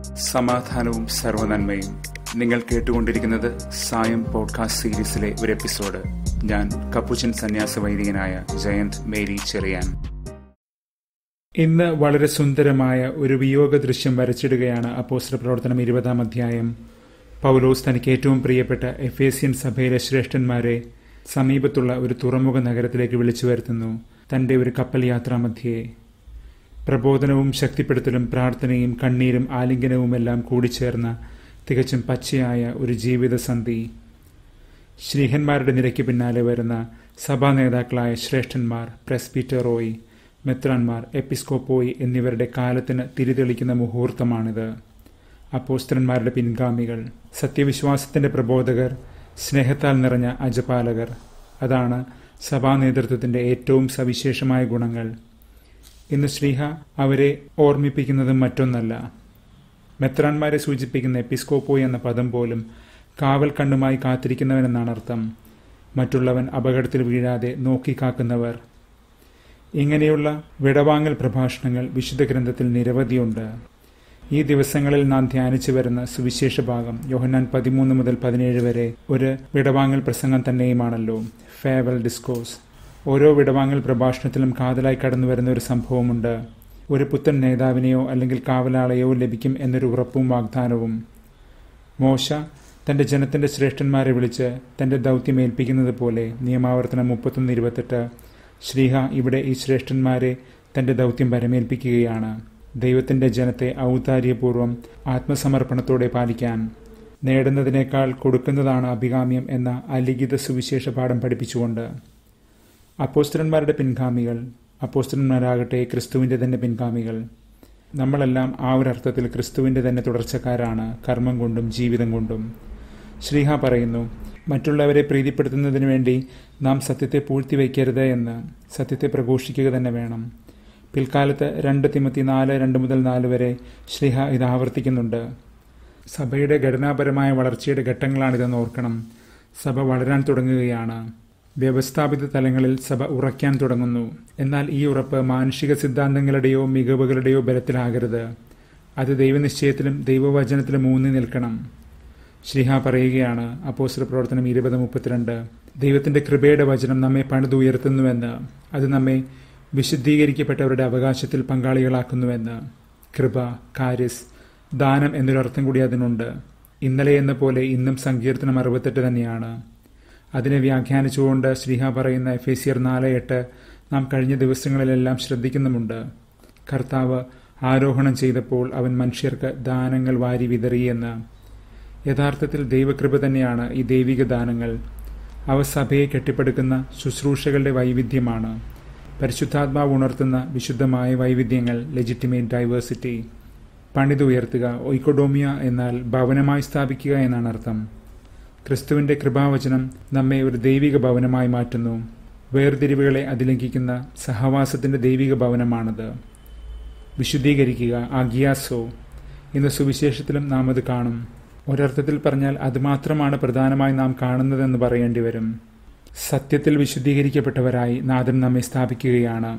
സമാധാനവും സർവനന്മയും നിങ്ങൾ കേട്ടുകൊണ്ടിരിക്കുന്നത് സായം പോഡ്കാസ്റ്റ് സീരീസിലെ ഒരു എപ്പിസോഡ് ഞാൻ കപ്പുച്ചൻ സന്യാസ വൈദികനായ ജയന്ത് മേരി ചെറിയാൻ ഇന്ന് വളരെ സുന്ദരമായ ഒരു വിയോഗ ദൃശ്യം വരച്ചിടുകയാണ് അപ്പോസ്റ്റർ പ്രവർത്തനം ഇരുപതാം അധ്യായം പൗലോസ് തനിക്ക് ഏറ്റവും പ്രിയപ്പെട്ട എഫേസ്യൻ സഭയിലെ ശ്രേഷ്ഠന്മാരെ സമീപത്തുള്ള ഒരു തുറമുഖ നഗരത്തിലേക്ക് വിളിച്ചു വരുത്തുന്നു തന്റെ ഒരു കപ്പൽ യാത്രാമധ്യേ പ്രബോധനവും ശക്തിപ്പെടുത്തലും പ്രാർത്ഥനയും കണ്ണീരും ആലിംഗനവുമെല്ലാം കൂടിച്ചേർന്ന തികച്ചും പച്ചയായ ഒരു ജീവിതസന്ധി ശ്രീഹന്മാരുടെ നിരയ്ക്ക് പിന്നാലെ വരുന്ന സഭാ നേതാക്കളായ ശ്രേഷ്ഠന്മാർ പ്രസ്പീറ്ററോയി മെത്രാൻമാർ എപ്പിസ്കോപ്പോയി എന്നിവരുടെ കാലത്തിന് തിരിതെളിക്കുന്ന മുഹൂർത്തമാണിത് അപ്പോസ്തരന്മാരുടെ പിൻഗാമികൾ സത്യവിശ്വാസത്തിന്റെ പ്രബോധകർ സ്നേഹത്താൽ നിറഞ്ഞ അജപാലകർ അതാണ് സഭാ നേതൃത്വത്തിന്റെ ഏറ്റവും സവിശേഷമായ ഗുണങ്ങൾ ഇന്ന് ശ്രീഹ അവരെ ഓർമ്മിപ്പിക്കുന്നത് മറ്റൊന്നല്ല മെത്രാന്മാരെ സൂചിപ്പിക്കുന്ന എപ്പിസ്കോപ്പോയി എന്ന പദം പോലും കാവൽ കണ്ണുമായി കാത്തിരിക്കുന്നവനെന്നാണ് അർത്ഥം മറ്റുള്ളവൻ അപകടത്തിൽ വീഴാതെ നോക്കിക്കാക്കുന്നവർ ഇങ്ങനെയുള്ള വിടവാങ്ങൽ പ്രഭാഷണങ്ങൾ വിശുദ്ധ ഗ്രന്ഥത്തിൽ നിരവധിയുണ്ട് ഈ ദിവസങ്ങളിൽ നാം ധ്യാനിച്ചു വരുന്ന സുവിശേഷ ഭാഗം യോഹന്നാൻ പതിമൂന്ന് മുതൽ പതിനേഴ് വരെ ഒരു വിടവാങ്ങൽ പ്രസംഗം തന്നെയുമാണല്ലോ ഫേവൽ ഡിസ്കോസ് ഓരോ വിടവാങ്ങൽ പ്രഭാഷണത്തിലും കാതലായി കടന്നു വരുന്ന ഒരു സംഭവമുണ്ട് ഒരു പുത്തൻ നേതാവിനെയോ അല്ലെങ്കിൽ കാവലാളെയോ ലഭിക്കും എന്നൊരു ഉറപ്പും വാഗ്ദാനവും മോശ തന്റെ ജനത്തിന്റെ ശ്രേഷ്ഠന്മാരെ വിളിച്ച് തന്റെ ദൗത്യം ഏൽപ്പിക്കുന്നത് പോലെ നിയമാവർത്തനം മുപ്പത്തൊന്ന് ഇരുപത്തെട്ട് ശ്രീഹ ഇവിടെ ഈ ശ്രേഷ്ഠന്മാരെ തന്റെ ദൗത്യം പരമേൽപ്പിക്കുകയാണ് ദൈവത്തിന്റെ ജനത്തെ ഔദാര്യപൂർവ്വം ആത്മസമർപ്പണത്തോടെ പാലിക്കാൻ നേടുന്നതിനേക്കാൾ കൊടുക്കുന്നതാണ് അഭികാമ്യം എന്ന അലിഖിത സുവിശേഷ പാഠം പഠിപ്പിച്ചുകൊണ്ട് അപ്പോസ്റ്റലന്മാരുടെ പിൻഗാമികൾ അപ്പോസ്റ്റലന്മാരാകട്ടെ ക്രിസ്തുവിന്റെ തന്നെ പിൻഗാമികൾ നമ്മളെല്ലാം ആ ഒരു അർത്ഥത്തിൽ ക്രിസ്തുവിന്റെ തന്നെ തുടർച്ചക്കാരാണ് കർമ്മം കൊണ്ടും ജീവിതം കൊണ്ടും ശ്രീഹ പറയുന്നു മറ്റുള്ളവരെ പ്രീതിപ്പെടുത്തുന്നതിന് വേണ്ടി നാം സത്യത്തെ പൂഴ്ത്തിവയ്ക്കരുത് എന്ന് സത്യത്തെ പ്രഘോഷിക്കുക തന്നെ വേണം പിൽക്കാലത്ത് രണ്ട് തിമത്തി നാല് രണ്ട് മുതൽ നാല് വരെ ശ്രീഹ ഇത് ആവർത്തിക്കുന്നുണ്ട് സഭയുടെ ഘടനാപരമായ വളർച്ചയുടെ ഘട്ടങ്ങളാണിതെന്ന് ഓർക്കണം സഭ വളരാൻ തുടങ്ങുകയാണ് വ്യവസ്ഥാപിത തലങ്ങളിൽ സഭ ഉറയ്ക്കാൻ തുടങ്ങുന്നു എന്നാൽ ഈ ഉറപ്പ് മാനുഷിക സിദ്ധാന്തങ്ങളുടെയോ മികവുകളുടെയോ ബലത്തിലാകരുത് അത് ദൈവനിശ്ചയത്തിലും ദൈവവചനത്തിലും ഊന്നി നിൽക്കണം ശ്രീഹ പറയുകയാണ് അപ്പോസ്റ്റർ പ്രവർത്തനം ഇരുപത് മുപ്പത്തിരണ്ട് ദൈവത്തിന്റെ കൃപയുടെ വചനം നമ്മെ പണിതുയർത്തുന്നുവെന്ന് അത് നമ്മെ വിശുദ്ധീകരിക്കപ്പെട്ടവരുടെ അവകാശത്തിൽ പങ്കാളികളാക്കുന്നുവെന്ന് കൃപ കാരിസ് ദാനം എന്നൊരർത്ഥം കൂടി അതിനുണ്ട് ഇന്നലെ എന്ന പോലെ ഇന്നും സങ്കീർത്തനം അറുപത്തെട്ട് തന്നെയാണ് അതിനെ വ്യാഖ്യാനിച്ചുകൊണ്ട് ശ്രീഹ പറയുന്ന എഫേസിയർ നാല് എട്ട് നാം കഴിഞ്ഞ ദിവസങ്ങളിലെല്ലാം ശ്രദ്ധിക്കുന്നുമുണ്ട് കർത്താവ് ആരോഹണം ചെയ്തപ്പോൾ അവൻ മനുഷ്യർക്ക് ദാനങ്ങൾ വാരി വിതറിയെന്ന് യഥാർത്ഥത്തിൽ ദൈവകൃപ തന്നെയാണ് ഈ ദൈവിക ദാനങ്ങൾ അവ സഭയെ കെട്ടിപ്പടുക്കുന്ന ശുശ്രൂഷകളുടെ വൈവിധ്യമാണ് പരിശുദ്ധാത്മാവ് ഉണർത്തുന്ന വിശുദ്ധമായ വൈവിധ്യങ്ങൾ ലെജിറ്റിമേറ്റ് ഡൈവേഴ്സിറ്റി പണിതുയർത്തുക ഒയ്ക്കൊഡോമിയ എന്നാൽ ഭവനമായി സ്ഥാപിക്കുക എന്നാണ് അർത്ഥം ക്രിസ്തുവിന്റെ കൃപാവചനം നമ്മെ ഒരു ദൈവിക ഭവനമായി മാറ്റുന്നു വേർതിരിവുകളെ അതിലംഘിക്കുന്ന സഹവാസത്തിന്റെ ദൈവിക ഭവനമാണത് വിശുദ്ധീകരിക്കുക ആഗിയാസോ എന്ന സുവിശേഷത്തിലും നാം അത് കാണും ഒരർത്ഥത്തിൽ പറഞ്ഞാൽ അതുമാത്രമാണ് പ്രധാനമായി നാം കാണുന്നതെന്ന് പറയേണ്ടി വരും സത്യത്തിൽ വിശുദ്ധീകരിക്കപ്പെട്ടവരായി നാഥൻ നമ്മെ സ്ഥാപിക്കുകയാണ്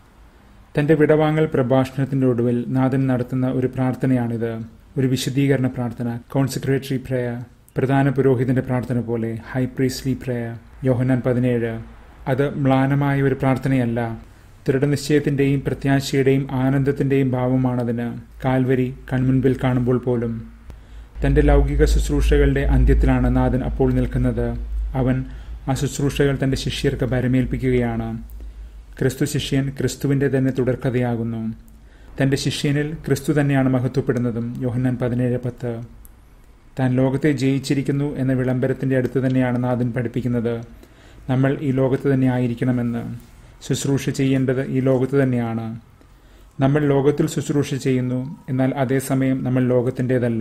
തന്റെ വിടവാങ്ങൽ പ്രഭാഷണത്തിന്റെ ഒടുവിൽ നാഥൻ നടത്തുന്ന ഒരു പ്രാർത്ഥനയാണിത് ഒരു വിശുദ്ധീകരണ പ്രാർത്ഥന കോൺസെക്രേറ്ററി പ്രേയർ പ്രധാന പുരോഹിതന്റെ പ്രാർത്ഥന പോലെ ഹൈ പ്രീസ്ലി പ്രേയർ യോഹന്നാൻ പതിനേഴ് അത് മ്ലാനമായ ഒരു പ്രാർത്ഥനയല്ല ദൃഢനിശ്ചയത്തിന്റെയും പ്രത്യാശയുടെയും ആനന്ദത്തിന്റെയും ഭാവമാണതിന് കാൽവരി കൺമുൻപിൽ കാണുമ്പോൾ പോലും തന്റെ ലൗകിക ശുശ്രൂഷകളുടെ അന്ത്യത്തിലാണ് നാഥൻ അപ്പോൾ നിൽക്കുന്നത് അവൻ ആ ശുശ്രൂഷകൾ തന്റെ ശിഷ്യർക്ക് പരമേൽപ്പിക്കുകയാണ് ക്രിസ്തു ശിഷ്യൻ ക്രിസ്തുവിന്റെ തന്നെ തുടർക്കഥയാകുന്നു തന്റെ ശിഷ്യനിൽ ക്രിസ്തു തന്നെയാണ് മഹത്വപ്പെടുന്നതും യോഹന്നാൻ പതിനേഴ് പത്ത് താൻ ലോകത്തെ ജയിച്ചിരിക്കുന്നു എന്ന വിളംബരത്തിന്റെ അടുത്ത് തന്നെയാണ് നാഥൻ പഠിപ്പിക്കുന്നത് നമ്മൾ ഈ ലോകത്ത് തന്നെ ആയിരിക്കണമെന്ന് ശുശ്രൂഷ ചെയ്യേണ്ടത് ഈ ലോകത്ത് തന്നെയാണ് നമ്മൾ ലോകത്തിൽ ശുശ്രൂഷ ചെയ്യുന്നു എന്നാൽ അതേസമയം നമ്മൾ ലോകത്തിൻ്റെതല്ല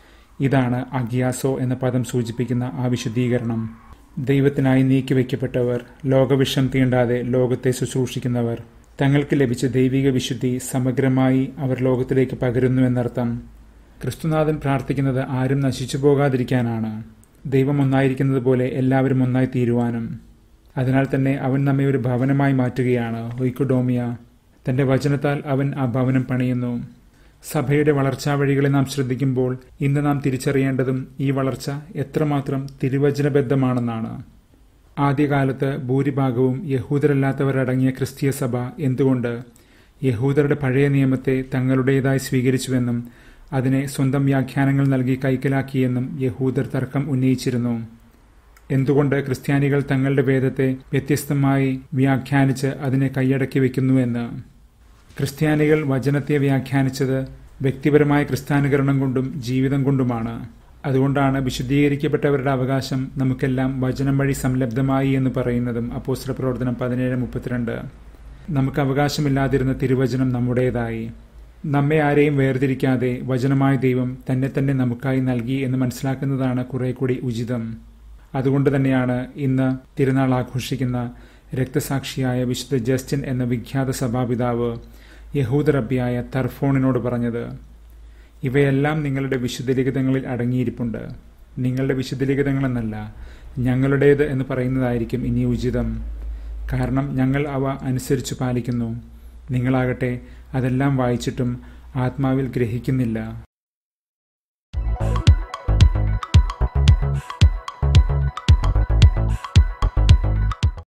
ഇതാണ് അഗ്യാസോ എന്ന പദം സൂചിപ്പിക്കുന്ന ആ വിശുദ്ധീകരണം ദൈവത്തിനായി നീക്കിവെക്കപ്പെട്ടവർ ലോകവിഷം തീണ്ടാതെ ലോകത്തെ ശുശ്രൂഷിക്കുന്നവർ തങ്ങൾക്ക് ലഭിച്ച ദൈവിക വിശുദ്ധി സമഗ്രമായി അവർ ലോകത്തിലേക്ക് പകരുന്നു എന്നർത്ഥം ക്രിസ്തുനാഥൻ പ്രാർത്ഥിക്കുന്നത് ആരും നശിച്ചു പോകാതിരിക്കാനാണ് ദൈവം ഒന്നായിരിക്കുന്നത് പോലെ എല്ലാവരും ഒന്നായി തീരുവാനും അതിനാൽ തന്നെ അവൻ നമ്മെ ഒരു ഭവനമായി മാറ്റുകയാണ് ഒയ്ക്കുഡോമിയ തന്റെ വചനത്താൽ അവൻ ആ ഭവനം പണിയുന്നു സഭയുടെ വളർച്ചാ വഴികളെ നാം ശ്രദ്ധിക്കുമ്പോൾ ഇന്ന് നാം തിരിച്ചറിയേണ്ടതും ഈ വളർച്ച എത്രമാത്രം തിരുവചനബദ്ധമാണെന്നാണ് ആദ്യകാലത്ത് ഭൂരിഭാഗവും യഹൂദരല്ലാത്തവരടങ്ങിയ ക്രിസ്തീയ സഭ എന്തുകൊണ്ട് യഹൂദരുടെ പഴയ നിയമത്തെ തങ്ങളുടേതായി സ്വീകരിച്ചുവെന്നും അതിനെ സ്വന്തം വ്യാഖ്യാനങ്ങൾ നൽകി കൈക്കലാക്കിയെന്നും യഹൂദർ തർക്കം ഉന്നയിച്ചിരുന്നു എന്തുകൊണ്ട് ക്രിസ്ത്യാനികൾ തങ്ങളുടെ വേദത്തെ വ്യത്യസ്തമായി വ്യാഖ്യാനിച്ച് അതിനെ കൈയടക്കി വെക്കുന്നുവെന്ന് ക്രിസ്ത്യാനികൾ വചനത്തെ വ്യാഖ്യാനിച്ചത് വ്യക്തിപരമായ ക്രിസ്ത്യാനുകരണം കൊണ്ടും ജീവിതം കൊണ്ടുമാണ് അതുകൊണ്ടാണ് വിശുദ്ധീകരിക്കപ്പെട്ടവരുടെ അവകാശം നമുക്കെല്ലാം വചനം വഴി സംലബ്ധമായി എന്ന് പറയുന്നതും അപ്പോസ്ത്ര പ്രവർത്തനം പതിനേഴ് മുപ്പത്തിരണ്ട് നമുക്ക് അവകാശമില്ലാതിരുന്ന തിരുവചനം നമ്മുടേതായി നമ്മെ ആരെയും വേർതിരിക്കാതെ വചനമായ ദൈവം തന്നെ തന്നെ നമുക്കായി നൽകി എന്ന് മനസ്സിലാക്കുന്നതാണ് കുറെ കൂടി ഉചിതം അതുകൊണ്ട് തന്നെയാണ് ഇന്ന് തിരുനാൾ ആഘോഷിക്കുന്ന രക്തസാക്ഷിയായ വിശുദ്ധ ജസ്റ്റിൻ എന്ന വിഖ്യാത സഭാപിതാവ് യഹൂദ റബ്ബിയായ തർഫോണിനോട് പറഞ്ഞത് ഇവയെല്ലാം നിങ്ങളുടെ വിശുദ്ധലിഖിതങ്ങളിൽ അടങ്ങിയിരിപ്പുണ്ട് നിങ്ങളുടെ വിശുദ്ധലിഖിതങ്ങളെന്നല്ല ഞങ്ങളുടേത് എന്ന് പറയുന്നതായിരിക്കും ഇനി ഉചിതം കാരണം ഞങ്ങൾ അവ അനുസരിച്ചു പാലിക്കുന്നു നിങ്ങളാകട്ടെ അതെല്ലാം വായിച്ചിട്ടും ആത്മാവിൽ ഗ്രഹിക്കുന്നില്ല